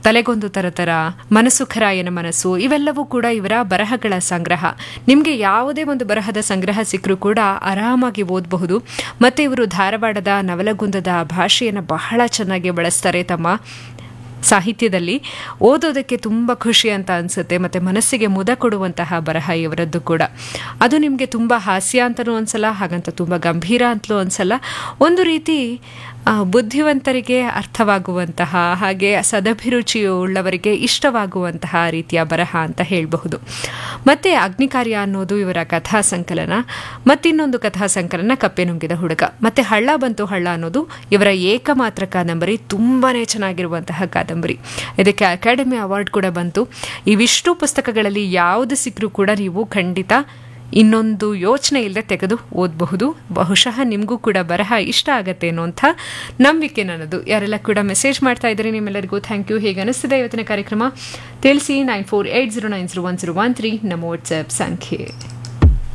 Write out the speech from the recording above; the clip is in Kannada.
ತಲೆಗೊಂದು ತರತರ ಮನಸ್ಸು ಖರಾಯನ ಮನಸ್ಸು ಇವೆಲ್ಲವೂ ಕೂಡ ಇವರ ಬರಹಗಳ ಸಂಗ್ರಹ ನಿಮಗೆ ಯಾವುದೇ ಒಂದು ಬರಹದ ಸಂಗ್ರಹ ಸಿಕ್ಕರೂ ಕೂಡ ಆರಾಮಾಗಿ ಓದಬಹುದು ಮತ್ತು ಇವರು ಧಾರವಾಡದ ನವಲಗುಂದದ ಭಾಷೆಯನ್ನು ಬಹಳ ಚೆನ್ನಾಗಿ ಬಳಸ್ತಾರೆ ತಮ್ಮ ಸಾಹಿತ್ಯದಲ್ಲಿ ಓದೋದಕ್ಕೆ ತುಂಬ ಖುಷಿ ಅಂತ ಅನಿಸುತ್ತೆ ಮತ್ತು ಮನಸ್ಸಿಗೆ ಮುದ ಕೊಡುವಂತಹ ಬರಹ ಇವರದ್ದು ಕೂಡ ಅದು ನಿಮಗೆ ತುಂಬ ಹಾಸ್ಯ ಅಂತಲೂ ಅನ್ಸಲ್ಲ ಹಾಗಂತ ತುಂಬ ಗಂಭೀರ ಅಂತಲೂ ಅನ್ಸಲ್ಲ ಒಂದು ರೀತಿ ಆ, ಬುದ್ಧಿವಂತರಿಗೆ ಅರ್ಥವಾಗುವಂತಹ ಹಾಗೆ ಸದಭಿರುಚಿ ಉಳ್ಳವರಿಗೆ ಇಷ್ಟವಾಗುವಂತಹ ರೀತಿಯ ಬರಹ ಅಂತ ಹೇಳಬಹುದು ಮತ್ತು ಅಗ್ನಿಕಾರ್ಯ ಅನ್ನೋದು ಇವರ ಕಥಾ ಸಂಕಲನ ಮತ್ತಿನ್ನೊಂದು ಕಥಾ ಸಂಕಲನ ಕಪ್ಪೆ ನುಂಗಿದ ಹುಡುಗ ಮತ್ತು ಹಳ್ಳ ಬಂತು ಹಳ್ಳ ಅನ್ನೋದು ಇವರ ಏಕಮಾತ್ರ ಕಾದಂಬರಿ ತುಂಬಾ ಚೆನ್ನಾಗಿರುವಂತಹ ಕಾದಂಬರಿ ಇದಕ್ಕೆ ಅಕಾಡೆಮಿ ಅವಾರ್ಡ್ ಕೂಡ ಬಂತು ಇವಿಷ್ಟು ಪುಸ್ತಕಗಳಲ್ಲಿ ಯಾವುದು ಸಿಕ್ಕರೂ ಕೂಡ ನೀವು ಖಂಡಿತ ಇನ್ನೊಂದು ಯೋಚನೆ ಇಲ್ಲದೆ ತೆಗೆದು ಓದಬಹುದು ಬಹುಶಃ ನಿಮಗೂ ಕೂಡ ಬರಹ ಇಷ್ಟ ಆಗತ್ತೆ ಅನ್ನೋಂಥ ನಂಬಿಕೆ ನನ್ನದು ಯಾರೆಲ್ಲ ಕೂಡ ಮೆಸೇಜ್ ಮಾಡ್ತಾ ಇದ್ದಾರೆ ನಿಮ್ಮೆಲ್ಲರಿಗೂ ಥ್ಯಾಂಕ್ ಯು ಹೇಗೆ ಅನಿಸ್ತಿದೆ ಇವತ್ತಿನ ಕಾರ್ಯಕ್ರಮ ತಿಳಿಸಿ nine four eight zero nine zero one zero one three ನಮ್ಮ ವಾಟ್ಸ್ಆ್ಯಪ್ ಸಂಖ್ಯೆ